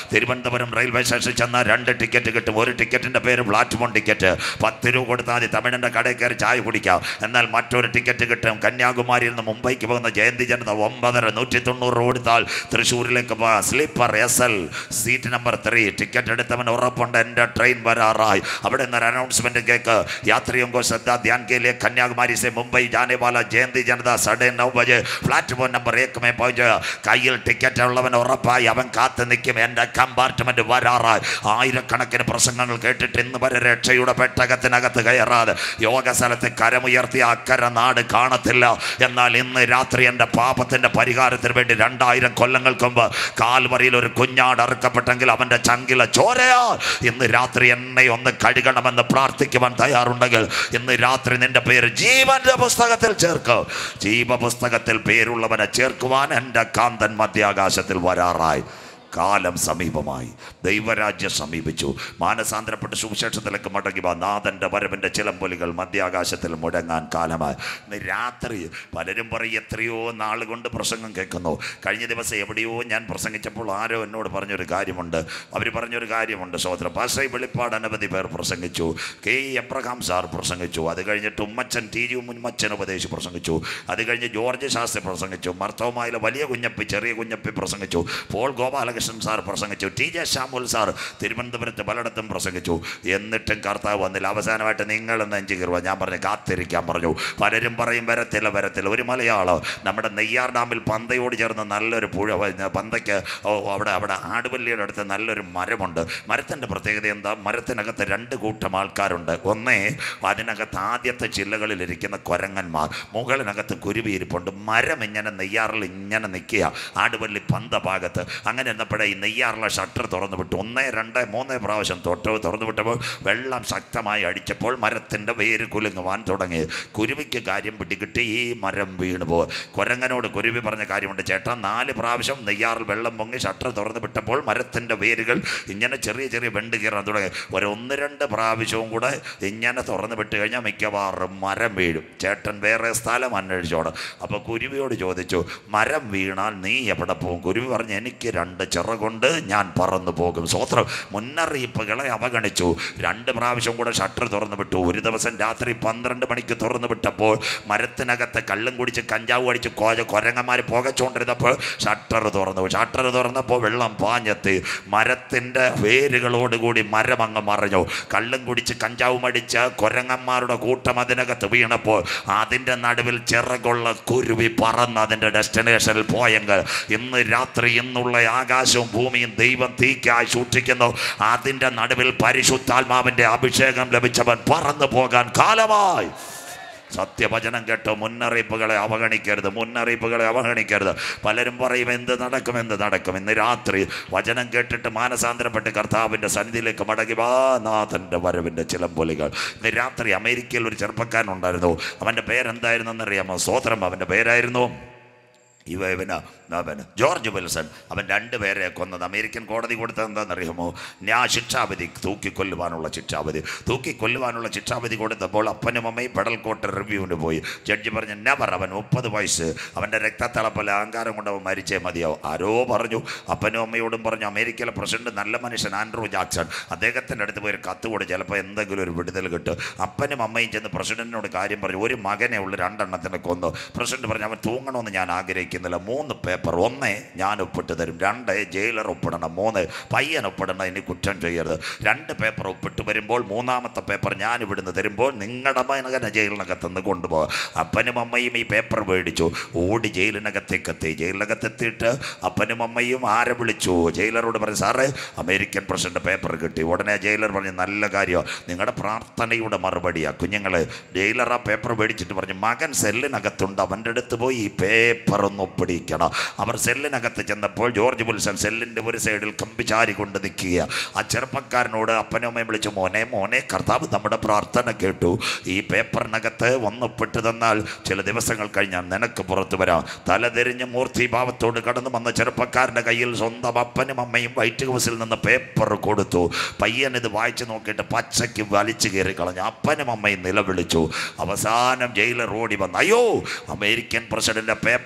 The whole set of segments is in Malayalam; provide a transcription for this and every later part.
തിരുവനന്തപുരം റെയിൽവേ സ്റ്റേഷനിൽ ചെന്നാൽ രണ്ട് ടിക്കറ്റ് കിട്ടും ഒരു ടിക്കറ്റിൻ്റെ പേര് പ്ലാറ്റ്ഫോം ടിക്കറ്റ് പത്ത് രൂപ കൊടുത്താൽ മതി തമിഴിൻ്റെ കടയിൽ കയറി ചായ കുടിക്കാം എന്നാൽ മറ്റൊരു ടിക്കറ്റ് കിട്ടും കന്യാകുമാരിയിൽ നിന്ന് മുംബൈക്ക് പോകുന്ന ജയന്തി ജനത ഒമ്പതര നൂറ്റി തൊണ്ണൂറ് രൂപ കൊടുത്താൽ തൃശ്ശൂരിലേക്ക് പോകാം sleeper S L seat number three ticket എടുത്തവൻ ഉറപ്പുണ്ട് എൻ്റെ ട്രെയിൻ വരാറായി അവിടെ നിന്ന് ഒരു അനൗൺസ്മെന്റ് കേക്ക് यात्रियों को श्रद्धा ध्यान के लिए कन्याकुमारी से मुंबई जाने वाला जयंती जनता साढ़े नौ बजे प्लेटफॉर्म नंबर एक में पहुंच കയ്യിൽ ടിക്കറ്റ് ഉള്ളവൻ ഉറപ്പായി അവൻ കാത്തു നിൽക്കും എൻ്റെ കമ്പാർട്ട്മെന്റ് വരാറായി ആയിരക്കണക്കിന് പ്രസംഗങ്ങൾ കേട്ടിട്ട് ഇന്ന് വരെ രക്ഷയുടെ പെട്ടകത്തിനകത്ത് കയറാതെ യോഗ സ്ഥലത്ത് കരമുയർത്തിയ അക്കര നാട് കാണത്തില്ല എന്നാൽ ഇന്ന് രാത്രി എൻ്റെ പാപത്തിന്റെ പരിഹാരത്തിന് വേണ്ടി രണ്ടായിരം കൊല്ലങ്ങൾക്ക് മുമ്പ് കാൽവറിയിൽ ഒരു കുഞ്ഞാട് അറുക്കപ്പെട്ടെങ്കിൽ അവൻ്റെ ചങ്കില ചോരയാ ഇന്ന് രാത്രി എന്നെ ഒന്ന് കഴുകണമെന്ന് പ്രാർത്ഥിക്കുവാൻ തയ്യാറുണ്ടെങ്കിൽ ഇന്ന് രാത്രി നിന്റെ പേര് ജീവന്റെ പുസ്തകത്തിൽ ചേർക്ക് ജീവപുസ്തകത്തിൽ പേരുള്ളവനെ ചേർക്കുവാൻ എൻ്റെ കാന്തൻ മധ്യാകാശത്തിൽ വരാറായി കാലം സമീപമായി ദൈവരാജ്യം സമീപിച്ചു മാനസാന്തരപ്പെട്ട് സുവിശേഷത്തിലേക്ക് മടങ്ങി വാ നാഥൻ്റെ വരവിൻ്റെ ചിലമ്പൊലികൾ മധ്യാകാശത്തിൽ മുടങ്ങാൻ കാലമായി ഇന്ന് രാത്രി പലരും പറയും എത്രയോ നാൾ കൊണ്ട് പ്രസംഗം കേൾക്കുന്നു കഴിഞ്ഞ ദിവസം എവിടെയോ ഞാൻ പ്രസംഗിച്ചപ്പോൾ ആരോ എന്നോട് പറഞ്ഞൊരു കാര്യമുണ്ട് അവർ പറഞ്ഞൊരു കാര്യമുണ്ട് സഹോദരൻ പാസ്റ്റർ വെളിപ്പാട് അനവധി പേർ പ്രസംഗിച്ചു കെ ഇ എബ്രഹാം സാർ പ്രസംഗിച്ചു അത് കഴിഞ്ഞിട്ട് ഉമ്മച്ചൻ ടി ജി മുൻമച്ചൻ ഉപദേശിച്ച് പ്രസംഗിച്ചു അത് കഴിഞ്ഞ് ജോർജ് ശാസ്ത്രി പ്രസംഗിച്ചു മർത്തോമായിലെ വലിയ കുഞ്ഞപ്പി ചെറിയ കുഞ്ഞപ്പി പ്രസംഗിച്ചു പോൾ ഗോപാലകൃഷ്ണൻ സാർ പ്രസംഗിച്ചു ടി ജെ ശ്യാമുൽ സാർ തിരുവനന്തപുരത്ത് പലയിടത്തും പ്രസംഗിച്ചു എന്നിട്ടും കർത്താവ് വന്നില്ല അവസാനമായിട്ട് നിങ്ങൾ നെഞ്ചു കയറുക ഞാൻ പറഞ്ഞു കാത്തിരിക്കാൻ പറഞ്ഞു പലരും പറയും വരത്തില്ല വരത്തില്ല ഒരു മലയാളം നമ്മുടെ നെയ്യാർ ഡാമിൽ പന്തയോട് ചേർന്ന് നല്ലൊരു പുഴ വ- പന്തയ്ക്ക് ഓ, അവിടെ അവിടെ ആടുവല്ലിയുടെ അടുത്ത് നല്ലൊരു മരമുണ്ട് മരത്തിൻ്റെ പ്രത്യേകത എന്താ മരത്തിനകത്ത് രണ്ട് കൂട്ടം ആൾക്കാരുണ്ട് ഒന്നേ അതിനകത്ത് ആദ്യത്തെ ചില്ലകളിൽ ഇരിക്കുന്ന കുരങ്ങന്മാർ മുകളിനകത്ത് കുരുവി ഇരിപ്പുണ്ട് മരം ഇങ്ങനെ നെയ്യാറിൽ ഇങ്ങനെ നിൽക്കുക ആടുവല്ലി പന്ത ഭാഗത്ത് അങ്ങനെ എന്നപ്പോഴേ ഈ നെയ്യാറിലെ ഷട്ടർ തുറന്നു വിട്ടു ഒന്നേ രണ്ട് മൂന്നേ പ്രാവശ്യം തൊട്ട് തുറന്നു വിട്ടപ്പോൾ വെള്ളം ശക്തമായി അടിച്ചപ്പോൾ മരത്തിൻ്റെ വേര് കുലുങ്ങുവാൻ തുടങ്ങി കുരുവിക്ക് കാര്യം പിടികിട്ടി ഈ മരം വീണു പോകും കുരങ്ങനോട് കുരുവി പറഞ്ഞ കാര്യമുണ്ട് ചേട്ടാ നാല് പ്രാവശ്യം നെയ്യാറിൽ വെള്ളം പൊങ്ങി ഷട്ടർ തുറന്നു വിട്ടപ്പോൾ മരത്തിൻ്റെ വേരുകൾ ഇങ്ങനെ ചെറിയ ചെറിയ വെണ്ട് കയറാൻ തുടങ്ങി ഒരു ഒന്ന് രണ്ട് പ്രാവശ്യവും കൂടെ ഇങ്ങനെ തുറന്നു വിട്ട് കഴിഞ്ഞാൽ മിക്കവാറും മരം വീഴും ചേട്ടൻ വേറെ സ്ഥലം അന്വേഷിച്ചോണം അപ്പോൾ കുരുവിയോട് ചോദിച്ചു മരം വീണാൽ നീ എവിടെ പോകും കുരുവി പറഞ്ഞു എനിക്ക് രണ്ട് ചിറകൊണ്ട് ഞാൻ പറന്നു പോകും സ്വത്രം മുന്നറിയിപ്പുകളെ അവഗണിച്ചു രണ്ട് പ്രാവശ്യം കൂടെ ഷട്ടർ തുറന്നു വിട്ടു ഒരു ദിവസം രാത്രി പന്ത്രണ്ട് മണിക്ക് തുറന്നു വിട്ടപ്പോൾ മരത്തിനകത്ത് കള്ളും കുടിച്ച് കഞ്ചാവ് അടിച്ച് കോഴ കൊരങ്ങന്മാർ പുകച്ചുകൊണ്ടിരുന്നപ്പോൾ ഷട്ടർ തുറന്നു ഷട്ടർ തുറന്നപ്പോൾ വെള്ളം പാഞ്ഞെത്തി മരത്തിൻ്റെ വേരുകളോടുകൂടി മരം അങ്ങ് മറിഞ്ഞു കള്ളും കുടിച്ച് കഞ്ചാവും അടിച്ച് കൊരങ്ങന്മാരുടെ കൂട്ടം അതിനകത്ത് വീണപ്പോൾ അതിൻ്റെ നടുവിൽ ചിറകുള്ള കുരുവി പറന്ന് അതിൻ്റെ ഡെസ്റ്റിനേഷനിൽ പോയെങ്കിൽ ഇന്ന് രാത്രി ഇന്നുള്ള ആകാശവും ഭൂമിയും ദൈവം തീക്കായി സൂക്ഷിക്കുന്നു അതിൻ്റെ നടുവിൽ പരിശുദ്ധാത്മാവിൻ്റെ അഭിഷേകം ലഭിച്ചവൻ പറന്നു പോകാൻ കാലമായി സത്യവചനം കേട്ടോ മുന്നറിയിപ്പുകളെ അവഗണിക്കരുത് മുന്നറിയിപ്പുകളെ അവഗണിക്കരുത് പലരും പറയും എന്ത് നടക്കും എന്ത് നടക്കും ഇന്ന് രാത്രി വചനം കേട്ടിട്ട് മാനസാന്തരപ്പെട്ട് കർത്താവിൻ്റെ സന്നിധിയിലേക്ക് മടങ്ങി വാ നാഥൻ്റെ വരവിൻ്റെ ചിലമ്പൊലികൾ ഇന്ന് രാത്രി അമേരിക്കയിൽ ഒരു ചെറുപ്പക്കാരനുണ്ടായിരുന്നു അവൻ്റെ പേരെന്തായിരുന്നു എന്നറിയാമോ സ്വോത്രം അവൻ്റെ പേരായിരുന്നു ഇവ ഇവന് അവന് ജോർജ് വിൽസൺ അവൻ രണ്ടുപേരെ കൊന്നത് അമേരിക്കൻ കോടതി കൊടുത്തത് എന്താണെന്നറിയാമോ ഞാൻ ശിക്ഷാവിധി തൂക്കിക്കൊല്ലുവാനുള്ള ശിക്ഷാവിധി തൂക്കിക്കൊല്ലുവാനുള്ള ശിക്ഷാവിധി കൊടുത്തപ്പോൾ അപ്പനും അമ്മയും പെടൽ കോട്ട് റിവ്യൂവിന് പോയി ജഡ്ജി പറഞ്ഞു നെവർ അവൻ മുപ്പത് വയസ്സ് അവൻ്റെ രക്തത്തിളപ്പല്ല അഹങ്കാരം കൊണ്ട് അവൻ മരിച്ചേ മതിയാവും ആരോ പറഞ്ഞു അപ്പനും അമ്മയോടും പറഞ്ഞു അമേരിക്കയിലെ പ്രസിഡന്റ് നല്ല മനുഷ്യൻ ആൻഡ്രൂ ജാക്സൺ അദ്ദേഹത്തിൻ്റെ അടുത്ത് പോയി ഒരു കത്ത് കൊടുത്ത് ചിലപ്പോൾ എന്തെങ്കിലും ഒരു വിടുതൽ കിട്ടും അപ്പനും അമ്മയും ചെന്ന് പ്രസിഡന്റിനോട് കാര്യം പറഞ്ഞു ഒരു മകനെ ഉള്ള രണ്ടെണ്ണത്തിനെ കൊന്നു പ്രസിഡന്റ് പറഞ്ഞു അവൻ തൂങ്ങണമെന്ന് ഞാൻ ആഗ്രഹിക്കുന്നില്ല മൂന്ന് പേപ്പർ ഒന്ന് ഞാൻ ഒപ്പിട്ട് തരും രണ്ട് ജയിലർ ഒപ്പിടണം മൂന്ന് പയ്യൻ ഒപ്പിടണം ഇനി കുറ്റം ചെയ്യരുത് രണ്ട് പേപ്പർ ഒപ്പിട്ട് വരുമ്പോൾ മൂന്നാമത്തെ പേപ്പർ ഞാൻ ഇവിടുന്ന് തരുമ്പോൾ നിങ്ങളുടെ മകനെ ജയിലിനകത്തുനിന്ന് കൊണ്ടുപോകും അപ്പനും അമ്മയും ഈ പേപ്പർ മേടിച്ചു ഓടി ജയിലിനകത്തേക്ക് എത്തി ജയിലിനകത്ത് എത്തിയിട്ട് അപ്പനും അമ്മയും ആരെ വിളിച്ചു ജയിലറോട് പറഞ്ഞു സാറേ അമേരിക്കൻ പ്രസിഡന്റ് പേപ്പർ കിട്ടി ഉടനെ ജയിലർ പറഞ്ഞു നല്ല കാര്യം നിങ്ങളുടെ പ്രാർത്ഥനയുടെ മറുപടിയാ കുഞ്ഞുങ്ങൾ ജയിലർ ആ പേപ്പർ മേടിച്ചിട്ട് പറഞ്ഞു മകൻ സെല്ലിനകത്തുണ്ട് അവൻ്റെ അടുത്ത് പോയി ഈ പേപ്പർ ഒന്ന് ഒപ്പിടിക്കണം അവർ സെല്ലിനകത്ത് ചെന്നപ്പോൾ ജോർജ് വിൽസൺ സെല്ലിൻ്റെ ഒരു സൈഡിൽ കമ്പിചാരി കൊണ്ട് നിൽക്കുക ആ ചെറുപ്പക്കാരനോട് അപ്പനും അമ്മയും വിളിച്ചു മോനെ മോനെ കർത്താവ് നമ്മുടെ പ്രാർത്ഥന കേട്ടു ഈ പേപ്പറിനകത്ത് ഒന്നൊപ്പിട്ട് തന്നാൽ ചില ദിവസങ്ങൾ കഴിഞ്ഞാൽ നിനക്ക് പുറത്തു വരാം തലതിരിഞ്ഞ് മൂർത്തിഭാവത്തോട് കടന്നു വന്ന ചെറുപ്പക്കാരൻ്റെ കയ്യിൽ സ്വന്തം അപ്പനും അമ്മയും വൈറ്റ് ഹൗസിൽ നിന്ന് പേപ്പർ കൊടുത്തു പയ്യൻ ഇത് വായിച്ചു നോക്കിയിട്ട് പച്ചയ്ക്ക് വലിച്ചു കയറി കളഞ്ഞു അപ്പനും അമ്മയും നിലവിളിച്ചു അവസാനം ജയിലർ ഓടി വന്നു അയ്യോ അമേരിക്കൻ പ്രസിഡന്റ് പേപ്പർ വലിച്ചു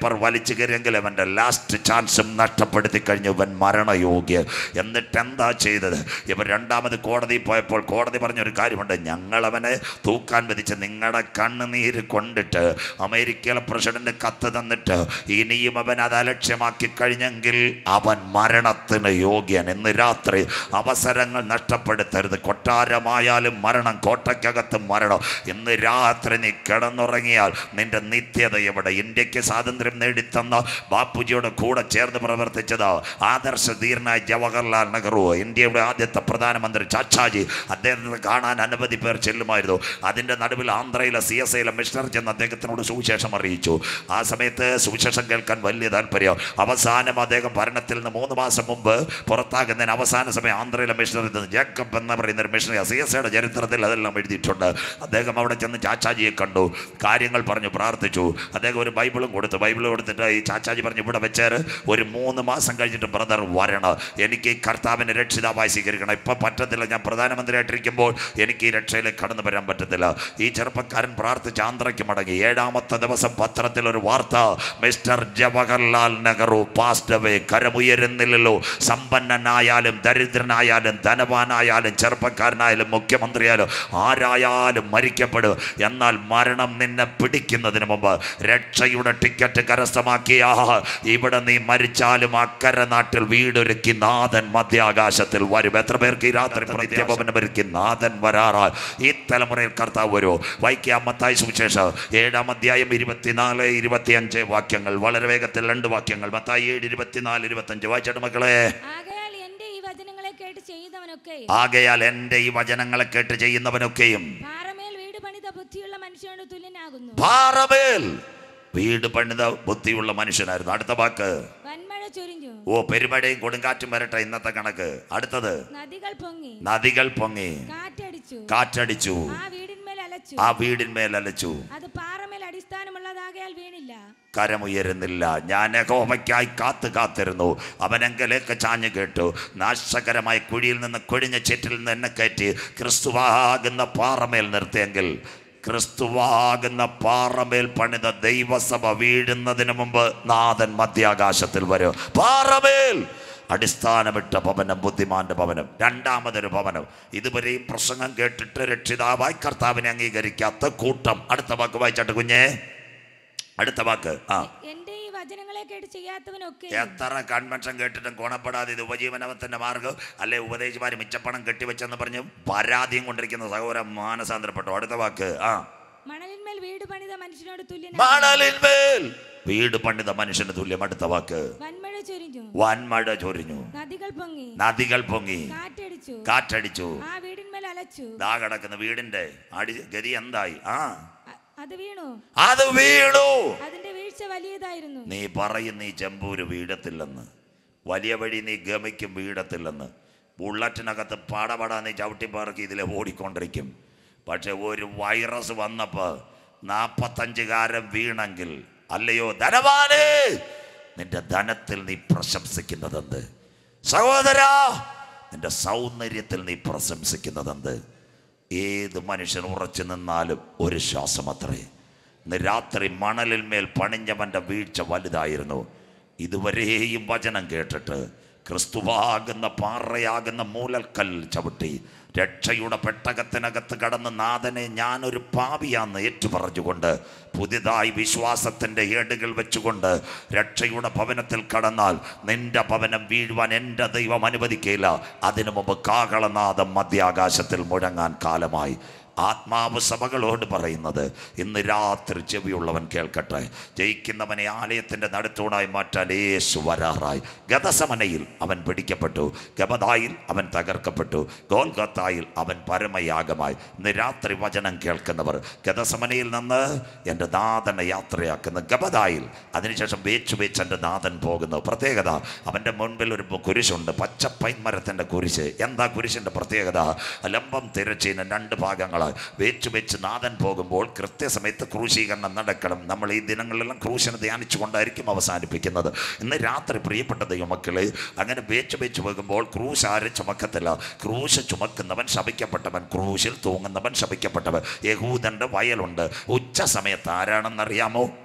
വലിച്ചു കയറിയെങ്കിൽ അവൻ്റെ ലാസ്റ്റ് ചാൻസും നഷ്ടപ്പെടുത്തി കഴിഞ്ഞു ഇവൻ മരണയോഗ്യ എന്നിട്ട് എന്താ ചെയ്തത് ഇവർ രണ്ടാമത് കോടതി പോയപ്പോൾ കോടതി പറഞ്ഞൊരു കാര്യമുണ്ട് ഞങ്ങൾ അവനെ തൂക്കാൻ വിധിച്ച് നിങ്ങളുടെ കണ്ണുനീര് കൊണ്ടിട്ട് അമേരിക്കയിലെ പ്രസിഡന്റ് കത്ത് തന്നിട്ട് ഇനിയും അവൻ അത് അലക്ഷ്യമാക്കി കഴിഞ്ഞെങ്കിൽ അവൻ മരണത്തിന് യോഗ്യൻ ഇന്ന് രാത്രി അവസരങ്ങൾ നഷ്ടപ്പെടുത്തരുത് കൊട്ടാരമായാലും മരണം കോട്ടയ്ക്കകത്ത് മരണം ഇന്ന് രാത്രി നീ കിടന്നുറങ്ങിയാൽ നിന്റെ നിത്യത എവിടെ ഇന്ത്യക്ക് സ്വാതന്ത്ര്യം നേടിത്തന്ന ബാപ്പുജിയുടെ കൂടെ ചേർന്ന് പ്രവർത്തിച്ചത് ആദർശ ധീരനായ ജവഹർലാൽ നെഹ്റു ഇന്ത്യയുടെ ആദ്യത്തെ പ്രധാനമന്ത്രി ചാച്ചാജി അദ്ദേഹത്തെ കാണാൻ അനവധി പേർ ചെല്ലുമായിരുന്നു അതിൻ്റെ നടുവിൽ ആന്ധ്രയിലെ സി എസ് ഐയിലെ മിഷണർ ചെന്ന് അദ്ദേഹത്തിനോട് സുവിശേഷം അറിയിച്ചു ആ സമയത്ത് സുവിശേഷം കേൾക്കാൻ വലിയ താല്പര്യം അവസാനം അദ്ദേഹം ഭരണത്തിൽ നിന്ന് മൂന്ന് മാസം മുമ്പ് പുറത്താകുന്നതിന് അവസാന സമയം ആന്ധ്രയിലെ മിഷണറി ജേക്കബ് എന്ന് പറയുന്ന ഒരു മിഷണറി സി എസ് ഐയുടെ ചരിത്രത്തിൽ അതെല്ലാം എഴുതിയിട്ടുണ്ട് അദ്ദേഹം അവിടെ ചെന്ന് ചാച്ചാജിയെ കണ്ടു കാര്യങ്ങൾ പറഞ്ഞു പ്രാർത്ഥിച്ചു അദ്ദേഹം ഒരു ബൈബിളും കൊടുത്തു ബൈബിൾ കൊടുത്തിട്ട് ഈ ചാച്ചാജി പറഞ്ഞു ഇവിടെ വെച്ചാൽ ഒരു മൂന്ന് മാസം കഴിഞ്ഞിട്ട് ബ്രദർ വരണം എനിക്ക് ഈ കർത്താവിനെ രക്ഷിതാവായി സ്വീകരിക്കണം ഇപ്പം പറ്റത്തില്ല ഞാൻ പ്രധാനമന്ത്രിയായിട്ടിരിക്കുമ്പോൾ എനിക്ക് ഈ രക്ഷയിലേക്ക് കടന്നു വരാൻ പറ്റത്തില്ല ഈ ചെറുപ്പക്കാരൻ പ്രാർത്ഥിച്ച് ആന്ധ്രയ്ക്ക് മടങ്ങി ഏഴാമത്തെ ദിവസം പത്രത്തിൽ ഒരു വാർത്ത mister Jawaharlal Nehru passed away കരമുയരുന്നില്ലല്ലോ സമ്പന്നനായാലും ദരിദ്രനായാലും ധനവാനായാലും ചെറുപ്പക്കാരനായാലും മുഖ്യമന്ത്രിയായാലും ആരായാലും മരിക്കപ്പെടും എന്നാൽ മരണം നിന്നെ പിടിക്കുന്നതിന് മുമ്പ് രക്ഷയുടെ ടിക്കറ്റ് കരസ്ഥമാക്കിയ ഇവിടെ നീ മരിച്ചാലും അക്കരെ നാട്ടിൽ വീടൊരുക്കി നാഥൻ മധ്യാകാശത്തിൽ വരും എത്ര പേർക്ക് ഈ രാത്രി പ്രത്യഭവനം ഒരുക്കി നാഥൻ വരാറാ ഈ തലമുറയിൽ കർത്താവ് വരുമോ വൈക്യാമത്തായി സുവിശേഷം ഏഴാം അധ്യായം ഇരുപത്തിനാല് ഇരുപത്തിയഞ്ച് വാക്യങ്ങൾ വളരെ വേഗത്തിൽ രണ്ട് വാക്യങ്ങൾ മത്തായി ഏഴ് ഇരുപത്തിനാല് ഇരുപത്തഞ്ച് വായിച്ചോട്ട് മക്കളെ ആകയാൽ എന്റെ ഈ വചനങ്ങളെ കേട്ട് ചെയ്തവനൊക്കെ ആകയാൽ എൻ്റെ ഈ വചനങ്ങളെ കേട്ട് ചെയ്യുന്നവനൊക്കെയും പാറമേൽ വീട് പണിത ബുദ്ധിയുള്ള മനുഷ്യനോട് തുല്യനാകുന്നു പാറമേൽ വീട് പണിത ബുദ്ധിയുള്ള മനുഷ്യനായിരുന്നു അടുത്ത വാക്ക് വൻമഴ ചൊരിഞ്ഞു ഓ പെരുമഴയും കൊടുങ്കാറ്റും വരട്ടെ ഇന്നത്തെ കണക്ക് അടുത്തത് നദികൾ പൊങ്ങി നദികൾ പൊങ്ങി കാറ്റടിച്ചു കാറ്റടിച്ചു ആ വീടിന്മേൽ അലച്ചു ആ വീടിന്മേൽ അലച്ചു അത് പാറമേൽ അടിസ്ഥാനമുള്ളതാകയാൽ വീണില്ല കരമുയരുന്നില്ല ഞാൻ യഹോവയ്ക്കായി കാത്തു കാത്തിരുന്നു അവനെങ്കിലേക്ക് ചാഞ്ഞു കേട്ടു നാശകരമായ കുഴിയിൽ നിന്ന് കൊഴിഞ്ഞ ചേറ്റിൽ നിന്ന് എന്നെ കയറ്റി ക്രിസ്തുവാകുന്ന പാറമേൽ നിർത്തിയെങ്കിൽ ക്രിസ്തുവാകുന്ന പാറമേൽ പണിത ദൈവസഭ വീഴുന്നതിന് മുമ്പ് നാഥൻ മധ്യാകാശത്തിൽ വരും പാറമേൽ അടിസ്ഥാനമിട്ട ഭവനം ബുദ്ധിമാന്റെ ഭവനം രണ്ടാമതൊരു ഭവനം ഇതുവരെയും പ്രസംഗം കേട്ടിട്ട് രക്ഷിതാവായി കർത്താവിനെ അംഗീകരിക്കാത്ത കൂട്ടം അടുത്ത വാക്ക് വായിച്ചാട്ട് കുഞ്ഞേ അടുത്ത വാക്ക് ആ എന്റെ ഈ വചനങ്ങളെ കേട്ട് ചെയ്യാത്തവനൊക്കെ എത്ര കൺവെൻഷൻ കേട്ടിട്ടും ഗുണപ്പെടാതെ ഇത് ഉപജീവനത്തിന്റെ മാർഗം അല്ലെ ഉപദേശിമാര് മിച്ചപ്പണം കെട്ടിവെച്ചെന്ന് പറഞ്ഞ് പരാതിയും കൊണ്ടിരിക്കുന്ന സഹോദരൻ മാനസാന്തരപ്പെട്ടു അടുത്ത വാക്ക് ആ മണലിന്മേൽ വീട് പണിത മനുഷ്യനോട് തുല്യനാകുന്നു മണലിന്മേൽ വീട് പണിത മനുഷ്യന് തുല്യം അടുത്ത വാക്ക് വൻമഴ ചൊരിഞ്ഞു വൻമഴ ചൊരിഞ്ഞു നദികൾ പൊങ്ങി നദികൾ പൊങ്ങി കാറ്റടിച്ചു കാറ്റടിച്ചു ആ വീടിന്മേൽ അലച്ചു ദാ കിടക്കുന്ന വീടിന്റെ അടി ഗതി എന്തായി ആ അ- അത് വീണു അത് വീണു അതിന്റെ വീഴ്ച വലിയതായിരുന്നു നീ പറയും നീ ചെമ്പൂര് വീഴത്തില്ലെന്ന് വലിയ വഴി നീ ഗമിക്കും വീഴത്തില്ലെന്ന് ബുള്ളറ്റിനകത്ത് പടപട നീ ചവിട്ടിപ്പാറക്കി ഇതിലെ ഓടിക്കൊണ്ടിരിക്കും പക്ഷെ ഒരു വൈറസ് വന്നപ്പോൾ നാൽപ്പത്തഞ്ചുകാരൻ വീണെങ്കിൽ അല്ലയോ ധനവാന് നിന്റെ ധനത്തിൽ നീ പ്രശംസിക്കുന്നതെന്ത് സഹോദരാ നിന്റെ സൗന്ദര്യത്തിൽ നീ പ്രശംസിക്കുന്നതെന്ത് ഏത് മനുഷ്യൻ ഉറച്ചു നിന്നാലും ഒരു ശ്വാസം അത്രേ ഇന്ന് രാത്രി മണലിൽ മേൽ പണിഞ്ഞവൻ്റെ വീഴ്ച വലുതായിരുന്നു ഇതുവരെയും വചനം കേട്ടിട്ട് ക്രിസ്തുവാകുന്ന പാറയാകുന്ന മൂലക്കൽ ചവിട്ടി രക്ഷയുടെ പെട്ടകത്തിനകത്ത് കടന്ന് നാഥനെ ഞാനൊരു പാപിയാന്ന് ഏറ്റുപറഞ്ഞുകൊണ്ട് പുതിയതായി വിശ്വാസത്തിൻ്റെ ഏടുകൾ വെച്ചുകൊണ്ട് രക്ഷയുടെ ഭവനത്തിൽ കടന്നാൽ നിന്റെ ഭവനം വീഴുവാൻ എൻ്റെ ദൈവം അനുവദിക്കില്ല അതിനു മുമ്പ് കാകളനാഥം മധ്യാകാശത്തിൽ മുഴങ്ങാൻ കാലമായി ആത്മാവ് സഭകളോട് പറയുന്നത് ഇന്ന് രാത്രി ചെവിയുള്ളവൻ കേൾക്കട്ടെ ജയിക്കുന്നവനെ ആലയത്തിൻ്റെ നടുത്തൂണായി മാറ്റാൻ യേശു വരാറായി ഗതസമനയിൽ അവൻ പിടിക്കപ്പെട്ടു ഗബദായിൽ അവൻ തകർക്കപ്പെട്ടു ഗോൽഗത്തായിൽ അവൻ പരമയാഗമായി ഇന്ന് രാത്രി വചനം കേൾക്കുന്നവർ ഗതസമനയിൽ നിന്ന് എൻ്റെ നാഥനെ യാത്രയാക്കുന്ന ഗബദായിൽ അതിനുശേഷം വേച്ചു വെച്ച് എൻ്റെ നാഥൻ പോകുന്നു പ്രത്യേകത അവൻ്റെ മുൻപിൽ ഒരു കുരിശുണ്ട് പച്ച പൈൻമരത്തിൻ്റെ കുരിശ് എന്താ കുരിശിൻ്റെ പ്രത്യേകത ലംബം തിരച്ചീന രണ്ട് ഭാഗങ്ങൾ വേച്ചു വെച്ച് നാഥൻ പോകുമ്പോൾ കൃത്യസമയത്ത് ക്രൂശീകരണം നടക്കണം നമ്മൾ ഈ ദിനങ്ങളിലെല്ലാം ക്രൂശിനെ ധ്യാനിച്ചു കൊണ്ടായിരിക്കും അവസാനിപ്പിക്കുന്നത് ഇന്ന് രാത്രി പ്രിയപ്പെട്ട ദൈവമക്കളെ അങ്ങനെ വേച്ചു വെച്ച് പോകുമ്പോൾ ക്രൂശ് ആരും ചുമക്കത്തില്ല ക്രൂശ് ചുമക്കുന്നവൻ ശപിക്കപ്പെട്ടവൻ ക്രൂശിൽ തൂങ്ങുന്നവൻ ശപിക്കപ്പെട്ടവൻ യഹൂദന്റെ വയലുണ്ട് ഉച്ച സമയത്ത് ആരാണെന്നറിയാമോ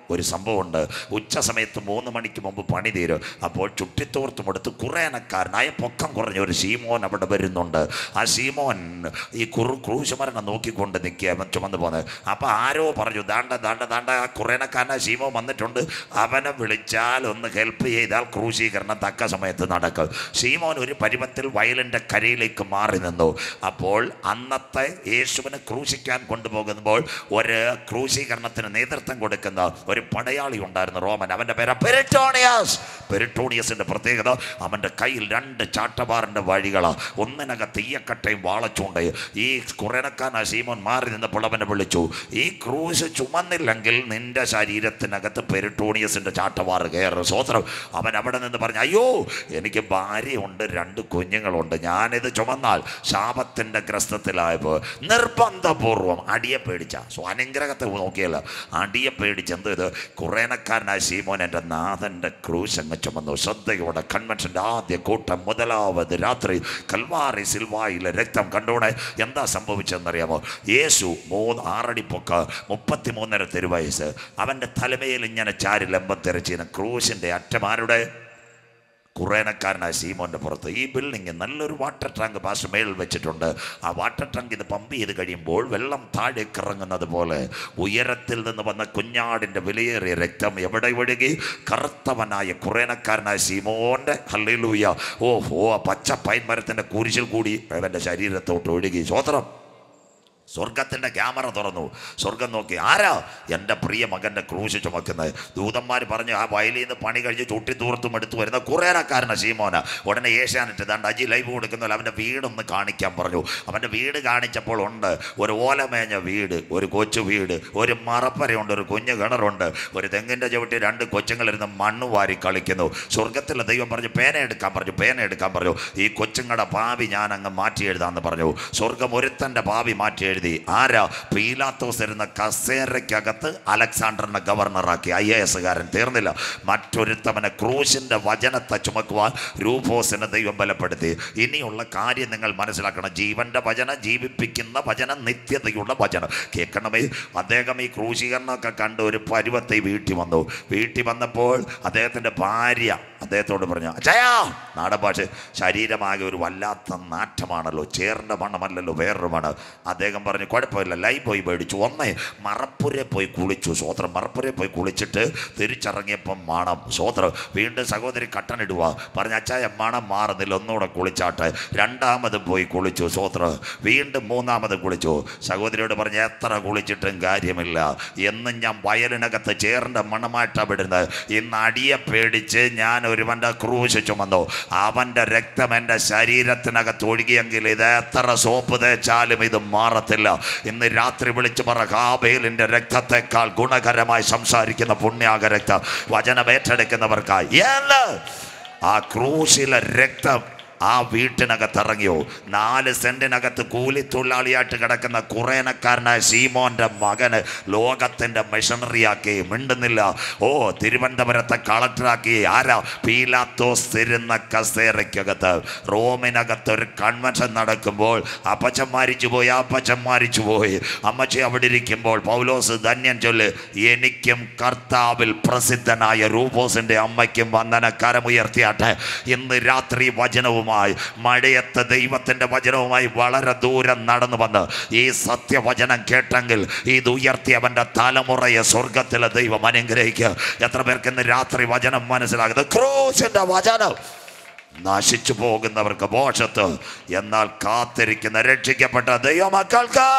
ഒരു സംഭവമുണ്ട് ഉച്ച സമയത്ത് മൂന്ന് മണിക്ക് മുമ്പ് പണി തീരും അപ്പോൾ ചുറ്റിത്തോർത്തും എടുത്ത് കുറേനക്കാരനായ പൊക്കം കുറഞ്ഞ ഒരു ശീമോൻ അവിടെ വരുന്നുണ്ട് ആ ശീമോൻ ഈ കുറു ക്രൂശുമരണം നോക്കിക്കൊണ്ട് നിൽക്കുക അവൻ ചുമന്ന് പോകുന്നത് അപ്പോൾ ആരോ പറഞ്ഞു ദാണ്ട ദാണ്ട ദാണ്ട ആ കുറേനക്കാരനായ ശീമോൻ വന്നിട്ടുണ്ട് അവനെ വിളിച്ചാൽ ഒന്ന് ഹെൽപ്പ് ചെയ്താൽ ക്രൂശീകരണം തക്ക സമയത്ത് നടക്കും ശീമോൻ ഒരു പരുവത്തിൽ വയലിൻ്റെ കരയിലേക്ക് മാറി നിന്നു അപ്പോൾ അന്നത്തെ യേശുവിനെ ക്രൂശിക്കാൻ കൊണ്ടുപോകുമ്പോൾ ഒരു ക്രൂശീകരണത്തിന് നേതൃത്വം കൊടുക്കുന്ന ഒരു പടയാളി ഉണ്ടായിരുന്നു റോമൻ അവൻ്റെ പേര് പെരിട്ടോണിയസ് പെരിട്ടോണിയസിൻ്റെ പ്രത്യേകത അവൻ്റെ കയ്യിൽ രണ്ട് ചാട്ടവാറിൻ്റെ വഴികളാ ഒന്നിനകത്ത് ഈയക്കട്ടയും വാളച്ചുണ്ടയും ഈ കുറേനക്കാരൻ ശീമോൻ മാറി നിന്നപ്പോൾ അവനെ വിളിച്ചു ഈ ക്രൂശ് ചുമന്നില്ലെങ്കിൽ നിന്റെ ശരീരത്തിനകത്ത് പെരിട്ടോണിയസിൻ്റെ ചാട്ടവാറ് കയറും സ്വോത്രം അവൻ അവിടെ നിന്ന് പറഞ്ഞു അയ്യോ എനിക്ക് ഭാര്യയുണ്ട് രണ്ട് കുഞ്ഞുങ്ങളുണ്ട് ഞാനിത് ചുമന്നാൽ ശാപത്തിൻ്റെ ഗ്രസ്തത്തിലായപ്പോൾ നിർബന്ധപൂർവം അടിയെ പേടിച്ച സോ അനുഗ്രഹത്തെ നോക്കിയല്ല അടിയെ പേടിച്ച് എന്ത് ഇത് കുറേനക്കാരനായ ശീമോൻ എൻ്റെ നാഥൻ്റെ ക്രൂശ് അങ്ങ് ചുമന്നു ശ്രദ്ധയോടെ കൺവെൻഷൻ്റെ ആദ്യ കൂട്ടം മുതലാവത് രാത്രി കൽവാറി സിൽവായിലെ രക്തം കണ്ടോടെ എന്താ സംഭവിച്ചെന്നറിയാമോ യേശു മൂന്ന് ആറടി പൊക്ക മുപ്പത്തി മൂന്നര തിരുവയസ്സ് അവൻ്റെ തലമേൽ ഇങ്ങനെ ചാരി ലംബം തിരച്ചിരുന്ന ക്രൂശിൻ്റെ അറ്റമാരുടെ കുറേനക്കാരനായ സീമോൻ്റെ പുറത്ത് ഈ ബിൽഡിങ് നല്ലൊരു വാട്ടർ ടാങ്ക് പാസ് മേളിൽ വെച്ചിട്ടുണ്ട് ആ വാട്ടർ ടാങ്ക് ഇത് പമ്പ് ചെയ്ത് കഴിയുമ്പോൾ വെള്ളം താഴേക്ക് ഇറങ്ങുന്നത് പോലെ ഉയരത്തിൽ നിന്ന് വന്ന കുഞ്ഞാടിൻ്റെ വിലയേറിയ രക്തം എവിടെ ഒഴുകി കറുത്തവനായ കുറേനക്കാരനായ സീമോൻ്റെ ഹല്ലേലൂയ ഓ ഓ ആ പച്ച പൈൻ മരത്തിൻ്റെ കുരിശിൽ കൂടി അവൻ്റെ ശരീരത്തോട്ട് ഒഴുകി സ്വോത്രം സ്വർഗത്തിൻ്റെ ക്യാമറ തുറന്നു സ്വർഗം നോക്കി ആരാ എൻ്റെ പ്രിയ മകൻ്റെ ക്രൂശ് ചുമക്കുന്നത് ദൂതന്മാർ പറഞ്ഞു ആ വയലിൽ നിന്ന് പണി കഴിഞ്ഞ് ചുട്ടി ദൂരത്തും എടുത്തു വരുന്ന കുറേനക്കാരന ശീമോന ഉടനെ ഏഷ്യാനെറ്റ് ദാണ്ട് അജി ലൈവ് കൊടുക്കുന്നില്ല അവൻ്റെ വീടൊന്ന് കാണിക്കാൻ പറഞ്ഞു അവൻ്റെ വീട് കാണിച്ചപ്പോൾ ഉണ്ട് ഒരു ഓലമേഞ്ഞ വീട് ഒരു കൊച്ചു വീട് ഒരു മറപ്പരയുണ്ട് ഒരു കുഞ്ഞു കിണറുണ്ട് ഒരു തെങ്ങിൻ്റെ ചവിട്ടി രണ്ട് കൊച്ചുങ്ങളിരുന്ന് മണ്ണ് വാരി കളിക്കുന്നു സ്വർഗത്തിലെ ദൈവം പറഞ്ഞു പേന എടുക്കാൻ പറഞ്ഞു പേന എടുക്കാൻ പറഞ്ഞു ഈ കൊച്ചുങ്ങളുടെ ഭാവി ഞാൻ അങ്ങ് മാറ്റി എഴുതാമെന്ന് പറഞ്ഞു സ്വർഗം ഒരുത്തൻ്റെ ഭാവി മാറ്റി എഴുതി ആരാ പീലാത്തോസ് ഇരുന്ന കസേരയ്ക്കകത്ത് അലക്സാണ്ടറിനെ ഗവർണറാക്കി ഐ എ എസുകാരൻ തീർന്നില്ല മറ്റൊരുത്തവനെ ക്രൂശിൻ്റെ വചനത്തെ ചുമക്കുവാൻ രൂപോസിനെ ദൈവം ബലപ്പെടുത്തി ഇനിയുള്ള കാര്യം നിങ്ങൾ മനസ്സിലാക്കണം ജീവന്റെ വചനം ജീവിപ്പിക്കുന്ന വചനം നിത്യതയുള്ള വചനം കേൾക്കണമേ അദ്ദേഹം ഈ ക്രൂശീകരണമൊക്കെ കണ്ട് ഒരു പരുവത്തെ വീട്ടിൽ വന്നു വീട്ടിൽ വന്നപ്പോൾ അദ്ദേഹത്തിൻ്റെ ഭാര്യ അദ്ദേഹത്തോട് പറഞ്ഞു അച്ഛയാ നാടൻ ഭാഷ ശരീരമാകെ ഒരു വല്ലാത്ത നാറ്റമാണല്ലോ ചേറിൻ്റെ മണമല്ലല്ലോ വേറൊരു മണം അദ്ദേഹം പറഞ്ഞു കുഴപ്പമില്ല ലൈ പോയി മേടിച്ചു ഒന്നേ മറപ്പുരെ പോയി കുളിച്ചു സ്വോത്രം മറപ്പുരെ പോയി കുളിച്ചിട്ട് തിരിച്ചിറങ്ങിയപ്പം മണം സ്വോത്രം വീണ്ടും സഹോദരി കട്ടനിടുക പറഞ്ഞ അച്ചായ മണം മാറുന്നില്ല ഒന്നുകൂടെ കുളിച്ചാട്ടെ രണ്ടാമത് പോയി കുളിച്ചു സ്വോത്രം വീണ്ടും മൂന്നാമത് കുളിച്ചു സഹോദരിയോട് പറഞ്ഞ് എത്ര കുളിച്ചിട്ടും കാര്യമില്ല എന്നും ഞാൻ വയലിനകത്ത് ചേറിൻ്റെ മണമായിട്ടാണ് വിടുന്നത് ഇന്ന് അടിയെ പേടിച്ച് ഞാൻ ഒരുവൻ്റെ ക്രൂശ് ചുമന്നു അവൻ്റെ രക്തം എൻ്റെ ശരീരത്തിനകത്ത് ഒഴുകിയെങ്കിൽ ഇത് എത്ര സോപ്പ് തേച്ചാലും ഇത് മാറത്തില്ല ഇന്ന് രാത്രി വിളിച്ചു പറ കാബേലിൻ്റെ രക്തത്തെക്കാൾ ഗുണകരമായി സംസാരിക്കുന്ന പുണ്യാക രക്തം വചനം ഏറ്റെടുക്കുന്നവർക്കായി ഏല് ആ ക്രൂശിലെ രക്തം ആ വീട്ടിനകത്ത് ഇറങ്ങിയോ നാല് സെന്റിനകത്ത് കൂലിത്തൊഴിലാളിയായിട്ട് കിടക്കുന്ന കുറേനക്കാരനായ സീമോന്റെ മകന് ലോകത്തിന്റെ മിഷണറിയാക്കി മിണ്ടുന്നില്ല ഓ തിരുവനന്തപുരത്തെ കളക്ടറാക്കി ആരാ പീലാത്തോസ് തിരുന്ന കസേരയ്ക്കകത്ത് റോമിനകത്ത് ഒരു കൺവെൻഷൻ നടക്കുമ്പോൾ അപ്പച്ചൻ മരിച്ചു പോയി അപ്പച്ചൻ മരിച്ചു പോയി അമ്മച്ചി അവിടെ ഇരിക്കുമ്പോൾ പൗലോസ് ധന്യൻ ചൊല്ല് എനിക്കും കർത്താവിൽ പ്രസിദ്ധനായ റൂപോസിന്റെ അമ്മയ്ക്കും വന്ദന കരമുയർത്തിയാട്ടെ ഇന്ന് രാത്രി വചനവുമായി മഴയത്ത് ദൈവത്തിന്റെ വചനവുമായി വളരെ ദൂരം നടന്നു വന്ന് ഈ സത്യവചനം കേട്ടെങ്കിൽ ഇത് ഉയർത്തിയവന്റെ തലമുറയെ സ്വർഗത്തിലെ ദൈവം അനുഗ്രഹിക്കുക എത്ര പേർക്ക് ഇന്ന് രാത്രി വചനം മനസ്സിലാകുന്നത് ക്രൂശിന്റെ വചനം നശിച്ചു പോകുന്നവർക്ക് മോശത്ത് എന്നാൽ കാത്തിരിക്കുന്ന രക്ഷിക്കപ്പെട്ട ദൈവമക്കൾക്ക്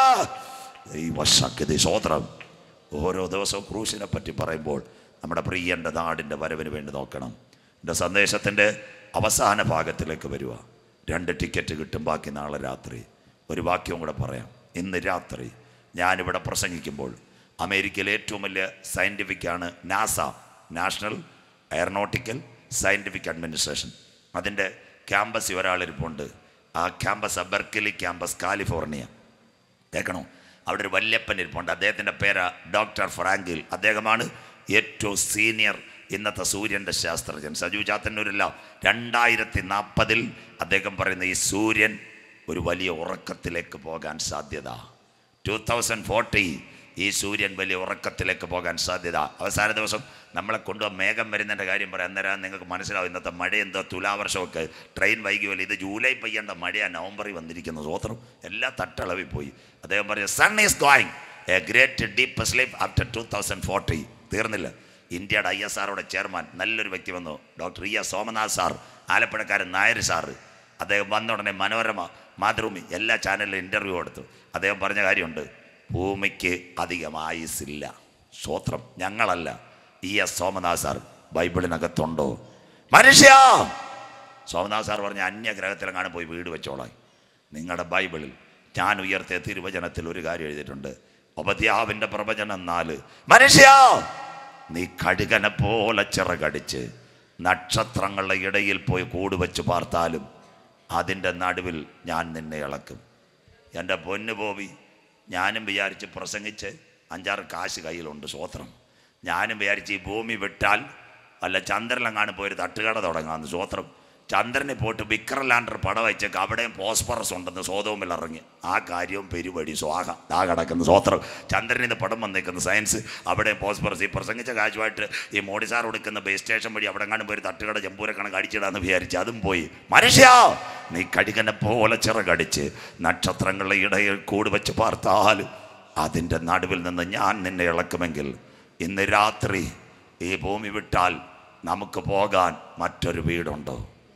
ദൈവശക്തി സ്വോത്രം ഓരോ ദിവസവും ക്രൂശിനെ പറ്റി പറയുമ്പോൾ നമ്മുടെ പ്രിയൻ്റെ നാടിൻ്റെ വരവിന് വേണ്ടി നോക്കണം എൻ്റെ സന്ദേശത്തിൻ്റെ അവസാന ഭാഗത്തിലേക്ക് വരിക രണ്ട് ടിക്കറ്റ് കിട്ടും ബാക്കി നാളെ രാത്രി ഒരു വാക്യവും കൂടെ പറയാം ഇന്ന് രാത്രി ഞാനിവിടെ പ്രസംഗിക്കുമ്പോൾ അമേരിക്കയിലെ ഏറ്റവും വലിയ സയൻറ്റിഫിക്കാണ് NASA national aeronautical scientific administration അതിൻ്റെ ക്യാമ്പസ് ഒരാളിരിപ്പുണ്ട് ആ ക്യാമ്പസ് ബെർക്കലി ക്യാമ്പസ് കാലിഫോർണിയ കേൾക്കണോ അവിടെ ഒരു വല്യപ്പൻ ഇരിപ്പുണ്ട് അദ്ദേഹത്തിൻ്റെ പേര് ഡോക്ടർ ഫ്രാങ്കിൽ അദ്ദേഹമാണ് ഏറ്റവും സീനിയർ ഇന്നത്തെ സൂര്യൻ്റെ ശാസ്ത്രജ്ഞൻ സജു ചാത്തന്നൂരില്ല രണ്ടായിരത്തി നാൽപ്പതിൽ അദ്ദേഹം പറയുന്ന ഈ സൂര്യൻ ഒരു വലിയ ഉറക്കത്തിലേക്ക് പോകാൻ സാധ്യത ടു തൗസൻഡ് ഫോർട്ടി ഈ സൂര്യൻ വലിയ ഉറക്കത്തിലേക്ക് പോകാൻ സാധ്യത അവസാന ദിവസം നമ്മളെ കൊണ്ടുപോകാൻ മേഘം വരുന്നതിൻ്റെ കാര്യം പറയാം അന്നേരം നിങ്ങൾക്ക് മനസ്സിലാവും ഇന്നത്തെ മഴ എന്തോ തുലാവർഷമൊക്കെ ട്രെയിൻ വൈകിയല്ലോ ഇത് ജൂലൈ പെയ്യേണ്ട മഴയാണ് നവംബറിൽ വന്നിരിക്കുന്ന സ്വോത്രം എല്ലാം തട്ടളവിൽ പോയി അദ്ദേഹം പറഞ്ഞു sun is going a great deep sleep after two thousand forty തീർന്നില്ല ഇന്ത്യയുടെ ഐ എസ് ആറുടെ ചെയർമാൻ നല്ലൊരു വ്യക്തി വന്നു doctor E S Somanath sir ആലപ്പുഴക്കാരൻ നായർ സാറ് അദ്ദേഹം വന്ന ഉടനെ മനോരമ മാതൃഭൂമി എല്ലാ ചാനലിലും ഇൻ്റർവ്യൂ കൊടുത്തു അദ്ദേഹം പറഞ്ഞ കാര്യമുണ്ട് ഭൂമിക്ക് അധികം ആയുസില്ല സ്വോത്രം ഞങ്ങളല്ല ഇ എസ് സോമനാഥ് സാർ ബൈബിളിനകത്തുണ്ടോ മനുഷ്യ സോമനാഥ് സാർ പറഞ്ഞ അന്യഗ്രഹത്തിലെങ്ങാനും പോയി വീട് വെച്ചോളാം നിങ്ങളുടെ ബൈബിളിൽ ഞാൻ ഉയർത്തിയ തിരുവചനത്തിൽ ഒരു കാര്യം എഴുതിയിട്ടുണ്ട് ഉപദ്യാവിൻ്റെ പ്രവചനം നാല് മനുഷ്യ നീ കഴുകനെ പോലെ ചിറകടിച്ച് നക്ഷത്രങ്ങളുടെ ഇടയിൽ പോയി കൂട് വെച്ച് പാർത്താലും അതിൻ്റെ നടുവിൽ ഞാൻ നിന്നെ ഇളക്കും എൻ്റെ പൊന്നു പോവി ഞാനും വിചാരിച്ച് പ്രസംഗിച്ച് അഞ്ചാറ് കാശ് കയ്യിലുണ്ട് സ്വോത്രം ഞാനും വിചാരിച്ച് ഈ ഭൂമി വിട്ടാൽ അല്ല ചന്ദ്രനെങ്ങാനും പോയി ഒരു തട്ടുകട തുടങ്ങാമെന്ന് സ്വോത്രം ചന്ദ്രനെ പോയിട്ട് വിക്രം ലാൻഡർ പടം വെച്ചേക്ക് അവിടെയും പോസ്പറസ് ഉണ്ടെന്ന് സ്വതവുമിൽ ഇറങ്ങി ആ കാര്യവും പെരുവടി സ്വാഹ ആ കിടക്കുന്ന സ്വോത്രം ചന്ദ്രനിൽ നിന്ന് പടം വന്നേക്കുന്ന സയൻസ് അവിടെയും പോസ്പറസ് ഈ പ്രസംഗിച്ച കാശുമായിട്ട് ഈ മോഡി സാർ കൊടുക്കുന്ന ബേസ് സ്റ്റേഷൻ വഴി അവിടെ കാണുമ്പോൾ ഒരു തട്ടുകട ജമ്പൂര കണക്ക് അടിച്ചിടാന്ന് വിചാരിച്ച് അതും പോയി മനുഷ്യ നീ കഴുകനെ പോലെ ചിറകടിച്ച് നക്ഷത്രങ്ങളുടെ ഇടയിൽ കൂട് വെച്ച് പാർത്താൽ അതിൻ്റെ നടുവിൽ നിന്ന് ഞാൻ നിന്നെ ഇളക്കുമെങ്കിൽ ഇന്ന് രാത്രി ഈ ഭൂമി വിട്ടാൽ നമുക്ക് പോകാൻ മറ്റൊരു വീടുണ്ടോ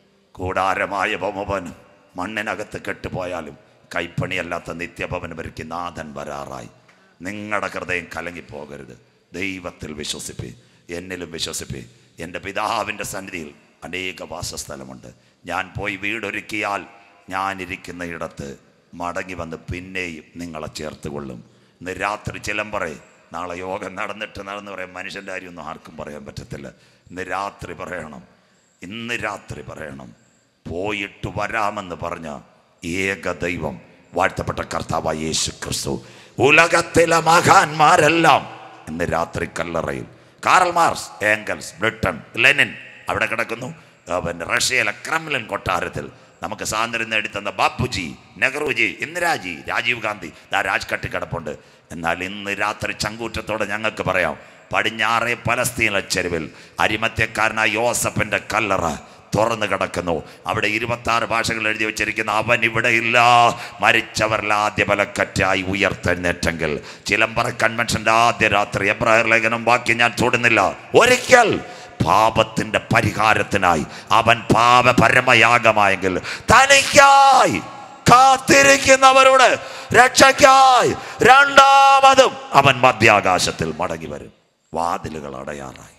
കൂടാരമായ ഭവഭവൻ മണ്ണിനകത്ത് കെട്ടുപോയാലും കൈപ്പണിയല്ലാത്ത നിത്യഭവനം ഒരുക്കി നാഥൻ വരാറായി നിങ്ങളുടെ ഹൃദയം കലങ്ങിപ്പോകരുത് ദൈവത്തിൽ വിശ്വസിപ്പി എന്നിലും വിശ്വസിപ്പി എൻ്റെ പിതാവിൻ്റെ സന്നിധിയിൽ അനേക വാസസ്ഥലമുണ്ട് ഞാൻ പോയി വീടൊരുക്കിയാൽ ഞാനിരിക്കുന്ന ഇടത്ത് മടങ്ങി വന്ന് പിന്നെയും നിങ്ങളെ ചേർത്ത് കൊള്ളും ഇന്ന് രാത്രി ചിലമ്പറേ നാളെ യോഗം നടന്നിട്ട് നടന്ന് പറയാൻ മനുഷ്യൻ്റെ കാര്യമൊന്നും ആർക്കും പറയാൻ പറ്റത്തില്ല ഇന്ന് രാത്രി പറയണം ഇന്ന് രാത്രി പറയണം പോയിട്ട് വരാമെന്ന് പറഞ്ഞ ഏക ദൈവം വാഴ്ത്തപ്പെട്ട കർത്താവായ യേശു ക്രിസ്തു ഉലകത്തിലെ മഹാന്മാരെല്ലാം ഇന്ന് രാത്രി കല്ലറയിൽ കാറൽ മാർസ് ഏങ്കൽസ് ബ്രിട്ടൻ ലെനിൻ അവിടെ കിടക്കുന്നു ആ, പിന്നെ റഷ്യയിലെ ക്രെംലിൻ കൊട്ടാരത്തിൽ നമുക്ക് സ്വാതന്ത്ര്യം നേടിത്തന്ന ബാപ്പുജി നെഹ്റുജി ഇന്ദിരാജി രാജീവ് ഗാന്ധി ദാ രാജ്ഘട്ട് കിടപ്പുണ്ട് എന്നാൽ ഇന്ന് രാത്രി ചങ്കൂറ്റത്തോടെ ഞങ്ങൾക്ക് പറയാം പടിഞ്ഞാറേ പലസ്തീന ചെരുവിൽ അരിമത്യക്കാരനായ യോസഫിന്റെ കല്ലറ തുറന്നു കിടക്കുന്നു അവിടെ ഇരുപത്തി ആറ് ഭാഷകൾ എഴുതി വെച്ചിരിക്കുന്ന അവൻ ഇവിടെ ഇല്ല മരിച്ചവരിൽ ആദ്യ ബലക്കറ്റായി ഉയർത്തെഴുന്നേറ്റെങ്കിൽ ചിലമ്പറ കൺവെൻഷന്റെ ആദ്യ രാത്രി എബ്രാഹിർ ലേഖനം ബാക്കി ഞാൻ തൊടുന്നില്ല ഒരിക്കൽ പാപത്തിന്റെ പരിഹാരത്തിനായി അവൻ പാപ പരമയാഗമായെങ്കിൽ തനിക്കായി കാത്തിരിക്കുന്നവരുടെ രക്ഷയ്ക്കായി രണ്ടാമതും അവൻ മധ്യാകാശത്തിൽ മടങ്ങി വരും വാതിലുകൾ അടയാറായി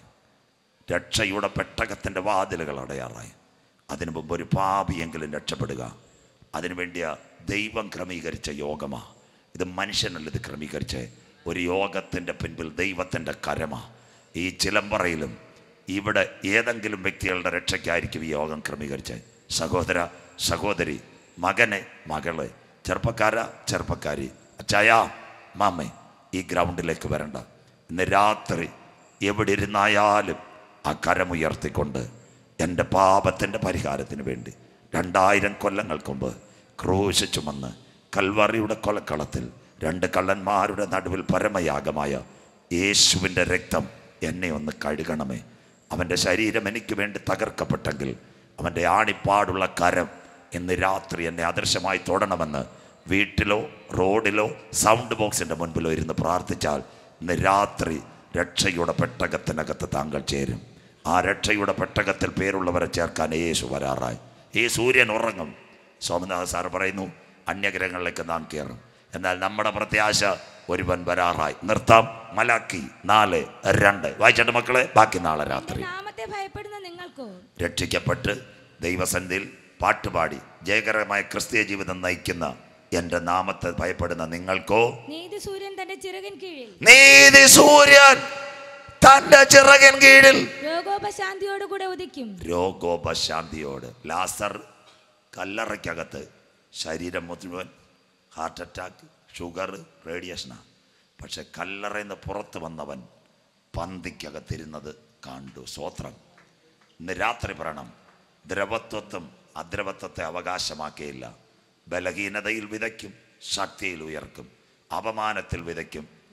രക്ഷയുടെ പെട്ടകത്തിൻ്റെ വാതിലുകൾ അടയാറായി അതിനു മുമ്പ് ഒരു പാപിയെങ്കിലും രക്ഷപ്പെടുക അതിനുവേണ്ടിയ ദൈവം ക്രമീകരിച്ച യോഗമാ ഇത് മനുഷ്യനല്ല ഇത് ക്രമീകരിച്ച ഒരു യോഗത്തിൻ്റെ പിൻപിൽ ദൈവത്തിൻ്റെ കരമാ ഈ ചിലമ്പറയിലും ഇവിടെ ഏതെങ്കിലും വ്യക്തികളുടെ രക്ഷയ്ക്കായിരിക്കും ഈ യോഗം ക്രമീകരിച്ചത് സഹോദര സഹോദരി മകനെ മകള് ചെറുപ്പക്കാര ചെറുപ്പക്കാരി അച്ചായ മാമേ ഈ ഗ്രൗണ്ടിലേക്ക് വരണ്ട ഇന്ന് രാത്രി എവിടെ ഇരുന്നായാലും ആ കരമുയർത്തിക്കൊണ്ട് എൻ്റെ പാപത്തിൻ്റെ പരിഹാരത്തിന് വേണ്ടി രണ്ടായിരം കൊല്ലങ്ങൾക്ക് മുമ്പ് ക്രൂശ് ചുമന്ന് കൽവറിയുടെ കൊലക്കളത്തിൽ രണ്ട് കള്ളന്മാരുടെ നടുവിൽ പരമയാഗമായ യേശുവിൻ്റെ രക്തം എന്നെ ഒന്ന് കഴുകണമേ അവൻ്റെ ശരീരം എനിക്ക് വേണ്ടി തകർക്കപ്പെട്ടെങ്കിൽ അവൻ്റെ ആണിപ്പാടുള്ള കരം ഇന്ന് രാത്രി എന്നെ അദൃശ്യമായി തൊടണമെന്ന് വീട്ടിലോ റോഡിലോ സൗണ്ട് ബോക്സിൻ്റെ മുൻപിലോ ഇരുന്ന് പ്രാർത്ഥിച്ചാൽ ഇന്ന് രാത്രി രക്ഷയുടെ പെട്ടകത്തിനകത്ത് താങ്കൾ ചേരും ആ രക്ഷയുടെ പെട്ടകത്തിൽ പേരുള്ളവരെ ചേർക്കാൻ യേശു വരാറായി ഈ സൂര്യൻ ഉറങ്ങും സോമനാഥ് സാർ പറയുന്നു അന്യഗ്രഹങ്ങളിലേക്ക് നാം കയറും എന്നാൽ നമ്മുടെ പ്രത്യാശ ഒരുവൻ വരാറായി നിർത്താം മലാക്കി നാല് രണ്ട് വായിച്ചിട്ട് മക്കളെ ബാക്കി നാളെ രാത്രി നാമത്തെ ഭയപ്പെടുന്ന നിങ്ങൾക്കോ രക്ഷിക്കപ്പെട്ട് ദൈവസന്നിധിയിൽ പാട്ടുപാടി ജയകരമായ ക്രിസ്തീയ ജീവിതം നയിക്കുന്ന എൻ്റെ നാമത്തെ ഭയപ്പെടുന്ന നിങ്ങൾക്കോ നീതി സൂര്യൻ തന്റെ ചിറകിൻ കീഴിൽ നീതി സൂര്യൻ തന്റെ ചിറകൻ കീഴിൽ രോഗോപശാന്തിയോടുകൂടെ ഉദിക്കും രോഗോപശാന്തിയോട് ലാസർ കല്ലറയ്ക്കകത്ത് ശരീരം മുഴുവൻ ഹാർട്ട് അറ്റാക്ക് ഷുഗർ റേഡിയേഷനാണ് പക്ഷെ കല്ലറയിൽ നിന്ന് പുറത്ത് വന്നവൻ പന്തിക്കകത്തിരുന്നത് കണ്ടു സ്വോത്രം ഇന്ന് രാത്രി പറയണം ദ്രവത്വത്വം അദ്രവത്വത്തെ അവകാശമാക്കിയില്ല ബലഹീനതയിൽ വിതയ്ക്കും ശക്തിയിൽ ഉയർക്കും അപമാനത്തിൽ വിതയ്ക്കും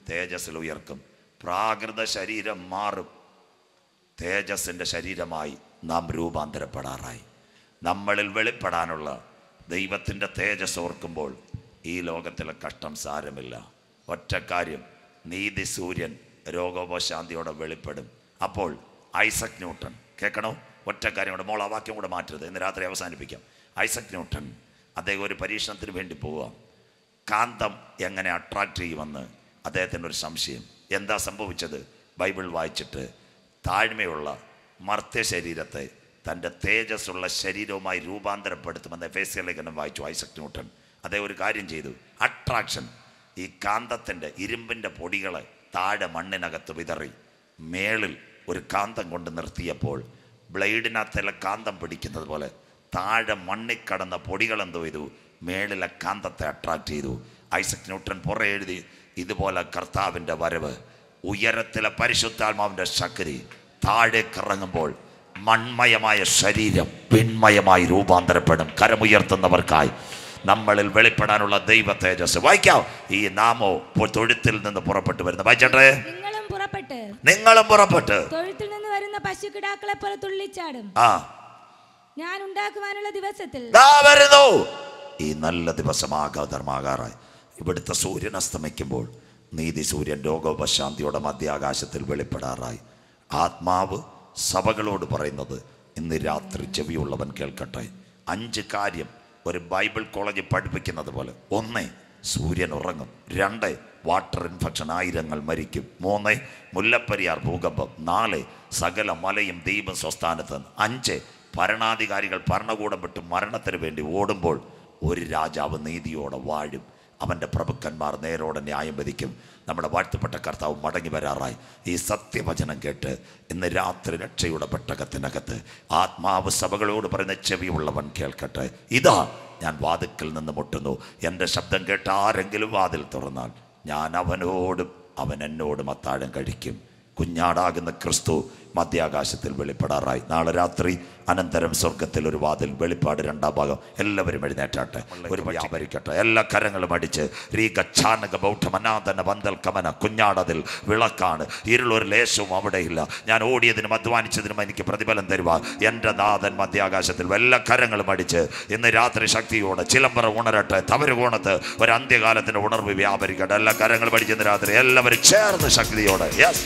തേജസ്സിൽ ഉയർക്കും പ്രാകൃത ശരീരം മാറും തേജസ്സിൻ്റെ ശരീരമായി നാം രൂപാന്തരപ്പെടാറായി നമ്മളിൽ വെളിപ്പെടാനുള്ള ദൈവത്തിൻ്റെ തേജസ് ഓർക്കുമ്പോൾ ഈ ലോകത്തിലെ കഷ്ടം സാരമില്ല ഒറ്റ കാര്യം നീതി സൂര്യൻ രോഗോപശാന്തിയോടെ വെളിപ്പെടും അപ്പോൾ ഐസക് ന്യൂട്ടൺ കേൾക്കണോ ഒറ്റ കാര്യം കൂടെ മോൾ ആ വാക്യം കൂടെ മാറ്റരുത് ഇന്ന് രാത്രി അവസാനിപ്പിക്കാം ഐസക് ന്യൂട്ടൺ അദ്ദേഹം ഒരു പരീക്ഷണത്തിന് വേണ്ടി പോവുക കാന്തം എങ്ങനെ അട്രാക്റ്റ് ചെയ്യുമെന്ന് അദ്ദേഹത്തിന് ഒരു സംശയം എന്താ സംഭവിച്ചത് ബൈബിൾ വായിച്ചിട്ട് താഴ്മയുള്ള മർത്യ ശരീരത്തെ തൻ്റെ തേജസ്സുള്ള ശരീരവുമായി രൂപാന്തരപ്പെടുത്തുമെന്ന് എഫ് ലേഖനം വായിച്ചു ഐസക് ന്യൂട്ടൺ അദ്ദേഹം ഒരു കാര്യം ചെയ്തു അട്രാക്ഷൻ ഈ കാന്തത്തിൻ്റെ ഇരുമ്പിൻ്റെ പൊടികളെ താഴെ മണ്ണിനകത്ത് വിതറി മേളിൽ ഒരു കാന്തം കൊണ്ട് നിർത്തിയപ്പോൾ ബ്ലേഡിനകത്തിലെ കാന്തം പിടിക്കുന്നത് പോലെ താഴെ മണ്ണിൽ കടന്ന പൊടികൾ എന്തോ ചെയ്തു മേളിലെ കാന്തത്തെ അട്രാക്ട് ചെയ്തു ഐസക് ന്യൂട്ടൺ പുറ എഴുതി ഇതുപോലെ കർത്താവിൻ്റെ വരവ് ഉയരത്തിലെ പരിശുദ്ധാത്മാവിൻ്റെ ശക്തി താഴേക്ക് ഇറങ്ങുമ്പോൾ മൺമയമായ ശരീരം പിന്മയമായി രൂപാന്തരപ്പെടും കരമുയർത്തുന്നവർക്കായി നമ്മളിൽ വെളിപ്പെടാനുള്ള ദൈവ തേജസ് വായിക്കാം ഈ നാമോ ഇപ്പോൾ തൊഴുത്തിൽ നിന്ന് പുറപ്പെട്ടു വരുന്ന വായിച്ചട്ടെ നിങ്ങളും പുറപ്പെട്ട് നിങ്ങളും പുറപ്പെട്ട് തൊഴുത്തിൽ നിന്ന് വരുന്ന പശുക്കിടാക്കളെ പോലെ തുള്ളിച്ചാടും ആ ഞാൻ ഉണ്ടാക്കുവാനുള്ള ദിവസത്തിൽ ദാ വരുന്നു ഈ നല്ല ദിവസമാകാതർമാകാറായി ഇവിടുത്തെ സൂര്യൻ അസ്തമിക്കുമ്പോൾ നീതി സൂര്യൻ രോഗോപശാന്തിയോടെ മധ്യാകാശത്തിൽ വെളിപ്പെടാറായി ആത്മാവ് സഭകളോട് പറയുന്നത് ഇന്ന് രാത്രി ചെവിയുള്ളവൻ കേൾക്കട്ടെ അഞ്ച് കാര്യം ഒരു ബൈബിൾ കോളേജിൽ പഠിപ്പിക്കുന്നത് പോലെ ഒന്ന് സൂര്യൻ ഉറങ്ങും രണ്ട് വാട്ടർ ഇൻഫെക്ഷൻ ആയിരങ്ങൾ മരിക്കും മൂന്ന് മുല്ലപ്പെരിയാർ ഭൂകമ്പം നാല് സകല മലയും ദീപം സ്വസ്ഥാനത്ത് അഞ്ച് ഭരണാധികാരികൾ ഭരണകൂടം വിട്ട് മരണത്തിന് വേണ്ടി ഓടുമ്പോൾ ഒരു രാജാവ് നീതിയോടെ വാഴും അവൻ്റെ പ്രഭുക്കന്മാർ നേരോടെ ന്യായം വിധിക്കും നമ്മുടെ വാഴ്ത്തപ്പെട്ട കർത്താവ് മടങ്ങി വരാറായി ഈ സത്യവചനം കേട്ട് ഇന്ന് രാത്രി രക്ഷയുടെ പെട്ടകത്തിനകത്ത് ആത്മാവ് സഭകളോട് പറയുന്ന ചെവിയുള്ളവൻ കേൾക്കട്ടെ ഇതാ ഞാൻ വാതിക്കൽ നിന്ന് മുട്ടുന്നു എൻ്റെ ശബ്ദം കേട്ട് ആരെങ്കിലും വാതിൽ തുറന്നാൽ ഞാൻ അവനോടും അവൻ എന്നോടും അത്താഴം കഴിക്കും കുഞ്ഞാടാകുന്ന ക്രിസ്തു മധ്യാകാശത്തിൽ വെളിപ്പെടാറായി നാളെ രാത്രി അനന്തരം സ്വർഗത്തിൽ ഒരു വാതിൽ വെളിപ്പാട് രണ്ടാം ഭാഗം എല്ലാവരും എഴുന്നേറ്റാട്ടെ ഒരു വ്യാപരിക്കട്ടെ എല്ലാ കരങ്ങളും അടിച്ച് രീ ഗച്ഛാനക ബൗദ്ധമനാഥന വന്തൽ കമന കുഞ്ഞാടതിൽ വിളക്കാണ് ഇരുളൊരു ലേശവും അവിടെയില്ല ഞാൻ ഓടിയതിനും അധ്വാനിച്ചതിനും എനിക്ക് പ്രതിഫലം തരുക എൻ്റെ നാഥൻ മധ്യാകാശത്തിൽ എല്ലാ കരങ്ങളും അടിച്ച് ഇന്ന് രാത്രി ശക്തിയോടെ ചിലമ്പറ ഉണരട്ടെ തവരുകോണത്ത് ഒരു അന്ത്യകാലത്തിൻ്റെ ഉണർവ് വ്യാപരിക്കട്ടെ എല്ലാ കരങ്ങളും അടിച്ച് ഇന്ന് രാത്രി എല്ലാവരും ചേർന്ന് ശക്തിയോടെ യെസ്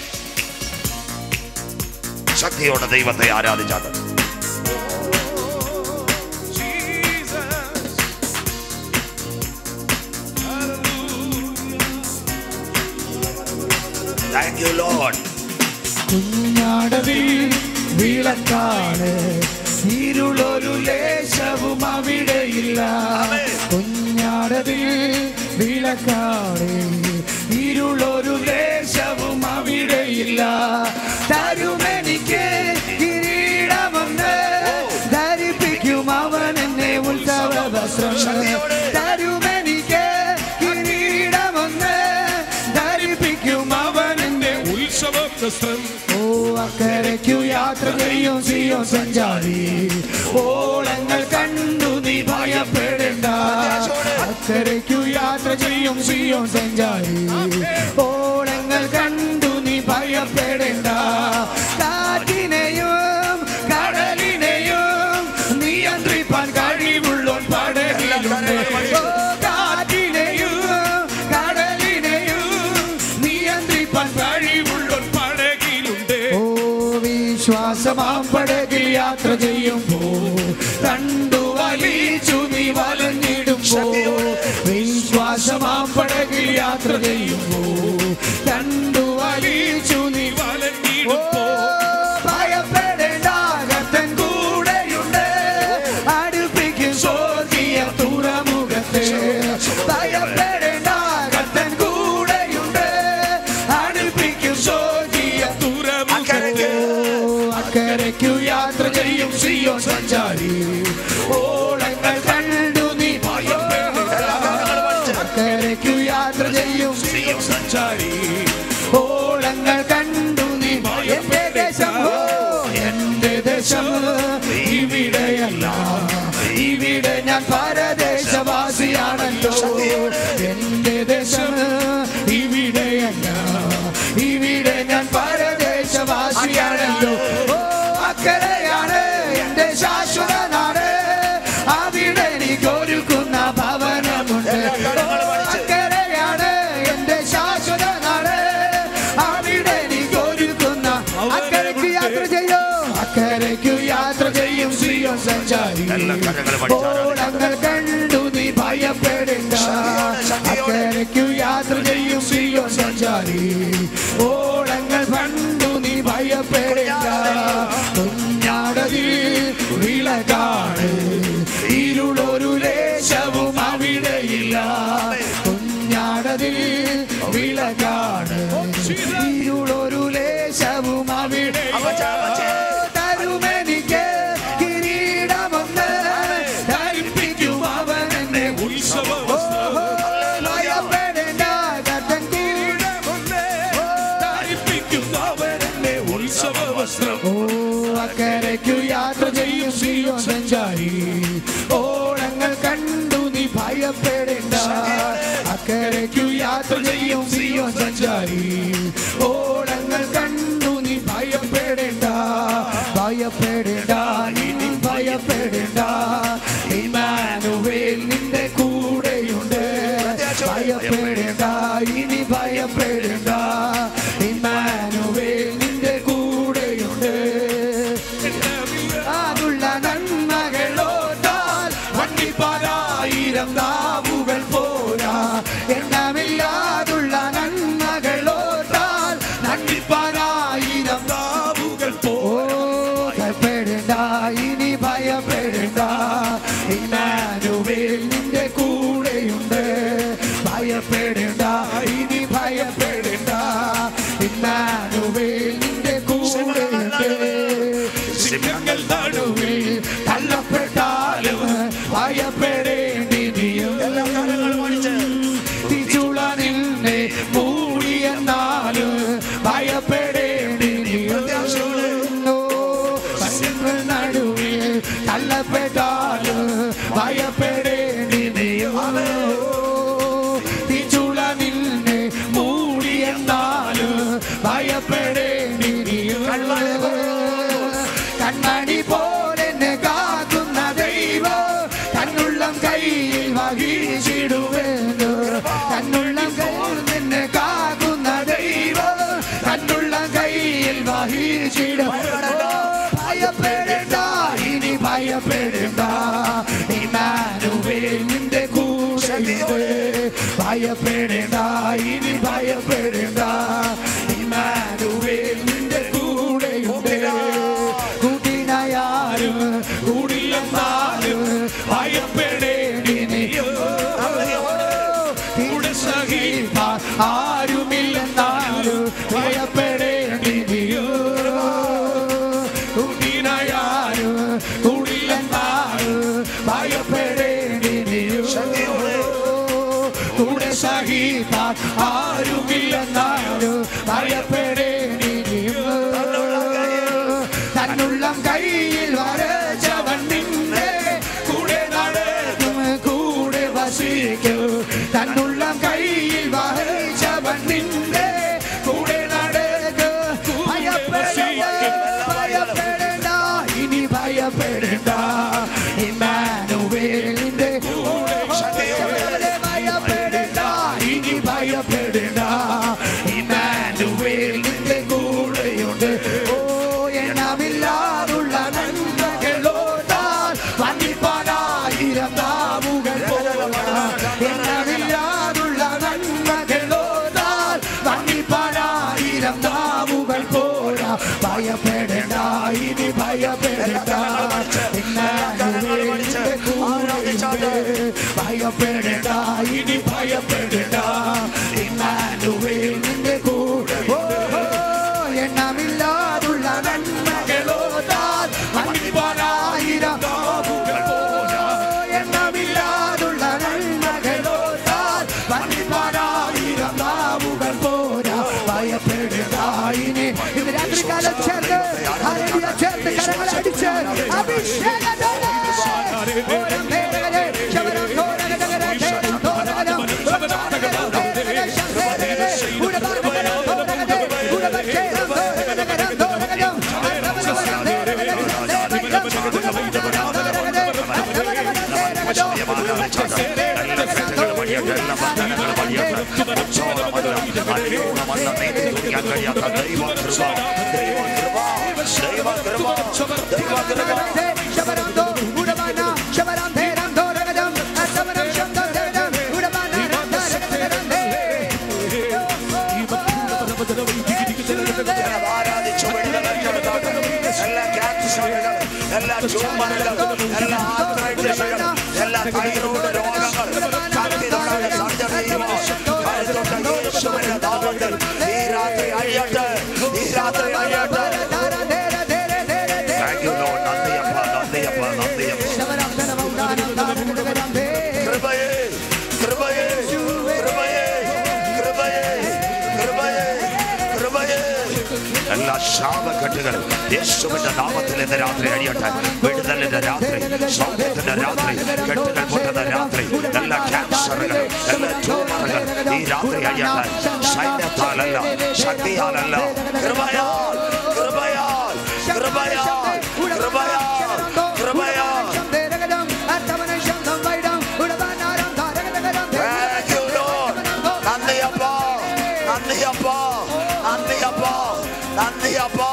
ശക്തിയോടെ ദൈവത്തെ ആരാധിച്ചാട്ട് താങ്ക് യു ലോഡ് കുഞ്ഞാടതിൽ വിളക്കാണ് ഇരുളൊരു ലേശവും അവിടെയില്ല കുഞ്ഞാടതിൽ വിളക്കാണ് ഇരുളൊരു ലേശവും അവിടെയില്ല തരുമെനിക്ക് കിരീടമെന്ന് ധരിപ്പിക്കും അവൻ എന്നെ ഉത്സവ വസ്ത്രം തരുമെനിക്ക് കിരീടമെന്ന് ധരിപ്പിക്കും അവൻ എന്നെ ഉത്സവ വസ്ത്രം ഓ അക്കരയ്ക്കു യാത്ര ചെയ്യും സിയോ സഞ്ചാരി ഓളങ്ങൾ കണ്ടു നീ ഭയപ്പെടേണ്ട അക്കരയ്ക്കു യാത്ര ചെയ്യും സിയോ സഞ്ചാരി ഓളങ്ങൾ കണ്ടു നീ ഭയപ്പെടേണ്ട കാറ്റിനെയും കടലിനെയും നിയന്ത്രിപ്പാൻ കഴിവുള്ളോൻ പടകിലുണ്ട് ഓ, കാറ്റിനെയും കടലിനെയും നിയന്ത്രിപ്പാൻ കഴിവുള്ളോൻ പടകിലുണ്ട് ഓ വിശ്വാസമാം പടകിൽ യാത്ര ചെയ്യുമ്പോ കണ്ടു വലിച്ചു നീ വലഞ്ഞിടുമ്പോ വിശ്വാസമാം പടകിൽ യാത്ര ചെയ്യുമ്പോ കണ്ടു വലിച്ചു നീ ഓ, വലഞ്ഞിടുമ്പോ ഭയപ്പെടേണ്ട കർത്തൻ കൂടെയുണ്ട് അടുപ്പിക്കും സ്വർഗീയ തുറമുഖത്തെ ഭയപ്പെടേണ്ട കർത്തൻ കൂടെയുണ്ട് അടുപ്പിക്കും സ്വർഗീയ തുറമുഖത്ത് അക്കരയ്ക്കു യാത്ര ചെയ്യും സിയോ സഞ്ചാരി ഓളങ്ങൾ കണ്ടു നീ അക്കരയ്ക്കു യാത്ര ചെയ്യും സഞ്ചാരി എല്ലാ കരങ്ങളും അടിച്ചാരാധിക്കാം. ഓളങ്ങൾ കണ്ടു നീ ഭയപ്പെടേണ്ട അക്കരയ്ക്കു യാത്ര ചെയ്യും സിയോ സഞ്ചാരി ഓളങ്ങൾ കണ്ടു നീ ഭയപ്പെടേണ്ട കുഞ്ഞാടതിൽ വിളകാണ് ഇരുളൊരു ലേശവും അവിടെയില്ല കുഞ്ഞാടതിൽ വിളകാണ് ഇരുളൊരു ലേശവും അവിടെ തരുമെനിക്ക് കിരീടമൊന്ന് ധരിപ്പിക്കും അവൻ എന്നെ ഉത്സവ ഭയപ്പെടേണ്ട കത്തൻ കിരീടമൊന്ന് ധരിപ്പിക്കുന്നവരെന്നെ ഉത്സവ വസ്ത്രം ഓ അക്കരയ്ക്കു യാത്ര ചെയ്യും സിയോ സഞ്ചാരി ഓളങ്ങൾ കണ്ടു നീ ഭയപ്പെടേണ്ട അക്കരയ്ക്കു യാത്ര ചെയ്യും സിയോ സഞ്ചാരി ഓളങ്ങൾ കണ്ടു നീ ഭയപ്പെടേണ്ട ഭയപ്പെടേണ്ട ഇനി ഭയപ്പെടേണ്ട ഇമാനുവേൽ നിന്റെ കൂടെയുണ്ട് ഭയപ്പെടേണ്ട ഇനി ഭയപ്പെടേണ്ട ഇമാനുവേൽ നിന്റെ കൂടെയുണ്ട് അതുള്ള നന്മകളോട്ടാൽ വണ്ടിപ്പാലായിരം നാവുകൾ പോരാ എണ്ണമില്ലാതുള്ള നന്മകളോട്ടാൽ നന്ദിപ്പാലായിരം നാവുകൾ പോ ഭയപ്പെടേണ്ട ഇനി ഭയപ്പെടേണ്ട ഇമാനുവേൽ നിന്റെ കൂടെയുണ്ട് ഭയപ്പെടേണ്ട ഇനി ഭയപ്പെടേണ്ട ഇമാനുവേൽ നിന്റെ കൂടെയുണ്ട് സിംഹങ്ങൾ നടുവിൽ തള്ളപ്പെട്ടാലും ഭയപ്പെടേണ്ടി നീയും തിച്ചുള നിന്നെ മൂടിയെന്നാലും ഭയപ്പെടേണ്ടി നീയും പശുക്കൾ നടുവിൽ തള്ളപ്പെട്ടാലും ഭയപ്പെടേണ്ടി നീയും തിച്ചുള നിന്നെ മൂടിയെന്നാലും ഭയപ്പെടേണ്ടി നീയും കണ്ണാടി പോലെ എന്നെ കാക്കുന്ന ദൈവം തന്നുള്ളം കയ്യിൽ വഹിച്ചിടുവെന്നു തന്നുള്ളം കയ്യിൽ നിന്നെ കാക്കുന്ന ദൈവം തന്നുള്ളം കയ്യിൽ വഹിച്ചിടും ഭയപ്പെടേണ്ട ഇനി ഭയപ്പെടേണ്ട ഇമാനുവേൽ നിന്റെ കൂടെയുണ്ട് ഭയപ്പെടേണ്ട ഇനി ഭയപ്പെടേണ്ട ഇമാനുവേൽ നിന്റെ കൂടെയുണ്ട് കൂട്ടിനായാലും കൂടിയെന്നാലും ഭയപ്പെടേണ്ടി നീയോ കൂടെ സഹിപ്പാൻ ആരുമില്ലെന്നാലും ഭയപ്പെടേണ്ടി നീയോ കൂട്ടിനായാലും കൂടിയെന്നാലും ഭയപ്പെടേണ്ടി നീയോ കൂടെ സഹിപ്പാൻ ആരുമില്ലെന്നാലും ഭയപ്പെടേണ്ടി നീയോ തന്നുള്ളം കയ്യിൽ വരച്ചവൻ നിന്നെ കൂടെ നടക്കും കൂടെ വസിക്കും തന്നുള്ളം കയ്യിൽ വഹിച്ചവൻ നിന്നെ കൂടെ നടക്കും ഭയപ്പെടേണ്ട ഭയപ്പെടേണ്ട ഇനി ഭയപ്പെടേണ്ട ഇമ്മാനുവേലിന്റെ കൂടെ ഭയപ്പെടേണ്ട ഇനി ഭയപ്പെടേണ്ട ഇമ്മാനുവേലിന്റെ കൂടെയുണ്ട് ഓ എണ്ണമില്ലാതുള്ള നന്മകളോടാൽ വന്നിപ്പാനായിരം നാവുകൾ പോരാ എണ്ണമില്ലാതുള്ള നന്മകളോടാൽ വന്നിപ്പാനായിരം നാവുകൾ പോരാ ഭയപ്പെടേണ്ട ഇനി ഭയപ്പെടേണ്ട ഇമ്മാനുവേലിന്റെ കൂടെയുണ്ട് ഭയപ്പെടേണ്ട ഇനി ഭയപ്പെടേണ്ട ഇമ്മാനുവേലിന്റെ കൂടെ ഓ, ഓ, എണ്ണമില്ലാതുള്ള നന്മകളോടാൽ മണിപ്പാനായിരം നാവുകൾ പോരാ. എണ്ണമില്ലാതുള്ള നന്മകളോടാൽ മണിപ്പാനായിരം നാവുകൾ പോരാ ഭയപ്പെടേണ്ട ഇനി ഇത് രാത്രികാലം ചേർന്ന് ഹല്ലേലൂയ ചേർത്ത് കരങ്ങൾ അടിച്ച് അഭിഷേകത്തോടെ ഓരം നേരകരെ, ശബരം തോരകരെ, തേരം തോരകരം, തോരകരെ, ശങ്കരരെ, ഉടബർഗരം തോരകരെ, ഉടബർഗരം തോരകരം തോരകരം, അരവരവരം നേരകരെ, ശബരം തോ ട്യൂമറുകൾ യേശുവിന്റെ നാമത്തിൽ ഇന്ന് രാത്രി അഴിയട്ടെ വിടുതലിന്റെ രാത്രി സൗഖ്യത്തിന്റെ രാത്രി കെട്ടുകൾ പൊട്ടുന്ന രാത്രി എല്ലാ ക്യാൻസറുകൾ എല്ലാ ട്യൂമറുകൾ ഈ രാത്രി അഴിയട്ടെ സൈന്യത്താലല്ല ശക്തിയാലല്ല കൃപയാൽ കൃപയാൽ കൃപയാൽ കൃപയാൽ കൃപയാൽ Thank you, Lord. നന്ദിയപ്പാ നന്ദിയപ്പാ നന്ദിയപ്പാ നന്ദിയപ്പാ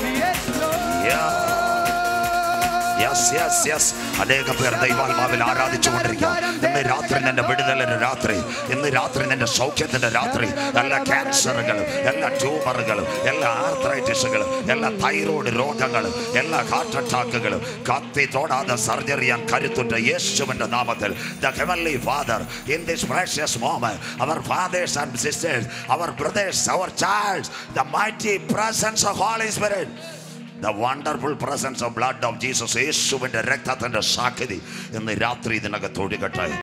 യെസ് യെസ് യെസ് അനേക പേർ ദൈവാത്മാവിൽ ആരാധിച്ചു കൊണ്ടിരിക്കുക ഇന്ന് രാത്രി നിന്റെ വിടുതലിന്റെ രാത്രി ഇന്ന് രാത്രി നിന്റെ സൗഖ്യത്തിന്റെ രാത്രി എല്ലാ ക്യാൻസറുകളും എല്ലാ ട്യൂമറുകളും എല്ലാ ആർത്രൈറ്റിസുകളും എല്ലാ തൈറോയ്ഡ് രോഗങ്ങളും എല്ലാ ഹാർട്ട് അറ്റാക്കുകളും കത്തി തൊടാതെ സർജറി ചെയ്യാൻ കരുത്തുണ്ട് യേശുവിന്റെ നാമത്തിൽ the heavenly father in this precious moment our fathers and sisters our brothers our childs the mighty presence of holy spirit the wonderful presence of blood of Jesus യേശുവിന്റെ രക്തത്തിന്റെ സാക്ഷി ഇന്ന് രാത്രി ഇതിനകത്ത് ഒഴുകട്ടെ